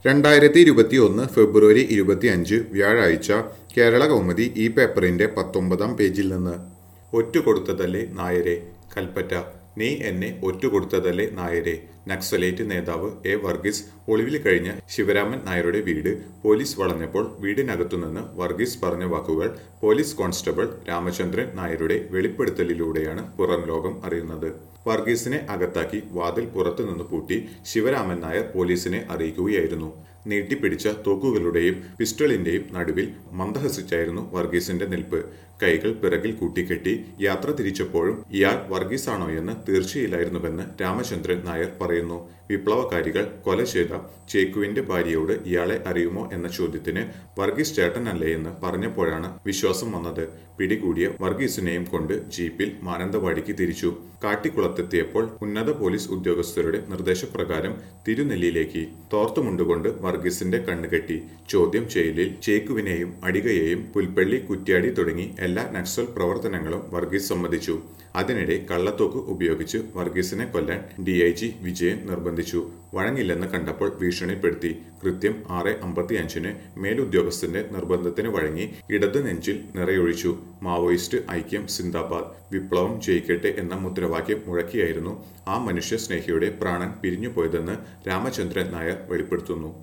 രണ്ടായിരത്തി ഇരുപത്തി ഒന്ന് ഫെബ്രുവരി ഇരുപത്തി അഞ്ച് വ്യാഴാഴ്ച കേരള കൗമുദി ഈ പേപ്പറിന്റെ പത്തൊമ്പതാം പേജിൽ നിന്ന് ഒറ്റുകൊടുത്തതല്ലേ നായരെ കൽപ്പറ്റ നീ എന്നെ ഒറ്റുകൊടുത്തതല്ലേ നായരെ നക്സലേറ്റ് നേതാവ് എ വർഗീസ് ഒളിവിൽ കഴിഞ്ഞ ശിവരാമൻ നായരുടെ വീട് പോലീസ് വളഞ്ഞപ്പോൾ വീടിനകത്തുനിന്ന് വർഗീസ് പറഞ്ഞ വാക്കുകൾ പോലീസ് കോൺസ്റ്റബിൾ രാമചന്ദ്രൻ നായരുടെ വെളിപ്പെടുത്തലിലൂടെയാണ് പുറം ലോകം അറിയുന്നത് വർഗീസിനെ അകത്താക്കി വാതിൽ പുറത്തുനിന്ന് പൂട്ടി ശിവരാമൻ നായർ പോലീസിനെ അറിയിക്കുകയായിരുന്നു നീട്ടിപ്പിടിച്ച തോക്കുകളുടെയും പിസ്റ്റളിന്റെയും നടുവിൽ മന്ദഹസിച്ചായിരുന്നു വർഗീസിന്റെ നിൽപ്പ് കൈകൾ പിറകിൽ കൂട്ടിക്കെട്ടി യാത്ര തിരിച്ചപ്പോഴും ഇയാൾ വർഗീസാണോ എന്ന് തീർച്ചയില്ലായിരുന്നുവെന്ന് രാമചന്ദ്രൻ നായർ പറയുന്നു വിപ്ലവകാരികൾ കൊല ചെയ്ത ചേക്കുവിന്റെ ഭാര്യയോട് ഇയാളെ അറിയുമോ എന്ന ചോദ്യത്തിന് വർഗീസ് ചേട്ടനല്ലേ എന്ന് പറഞ്ഞപ്പോഴാണ് വിശ്വാസം വന്നത് പിടികൂടിയ വർഗീസിനെയും കൊണ്ട് ജീപ്പിൽ മാനന്തവാടിക്ക് തിരിച്ചു കാട്ടിക്കുളത്തെത്തിയപ്പോൾ ഉന്നത പോലീസ് ഉദ്യോഗസ്ഥരുടെ നിർദ്ദേശപ്രകാരം തിരുനെല്ലിയിലേക്ക് തോർത്തുമുണ്ടുകൊണ്ട് വർഗീസിന്റെ കണ്ണുകെട്ടി ചോദ്യം ചെയ്യലിൽ ചേക്കുവിനെയും അടികയെയും പുൽപ്പള്ളി കുറ്റ്യാടി തുടങ്ങി എല്ലാ നക്സൽ പ്രവർത്തനങ്ങളും വർഗീസ് സമ്മതിച്ചു അതിനിടെ കള്ളത്തോക്ക് ഉപയോഗിച്ച് വർഗീസിനെ കൊല്ലാൻ ഡി ഐ ജി വിജയൻ നിർബന്ധിച്ചു വഴങ്ങില്ലെന്ന് കണ്ടപ്പോൾ ഭീഷണിപ്പെടുത്തി കൃത്യം ആറ് അമ്പത്തി അഞ്ചിന് മേലുദ്യോഗസ്ഥന്റെ നിർബന്ധത്തിന് വഴങ്ങി ഇടത് നെഞ്ചിൽ നിറയൊഴിച്ചു മാവോയിസ്റ്റ് ഐക്യം സിന്ദാബാദ് വിപ്ലവം ജയിക്കട്ടെ എന്ന മുദ്രാവാക്യം മുഴക്കിയായിരുന്നു ആ മനുഷ്യ സ്നേഹിയുടെ പ്രാണൻ പിരിഞ്ഞുപോയതെന്ന് രാമചന്ദ്രൻ നായർ വെളിപ്പെടുത്തുന്നു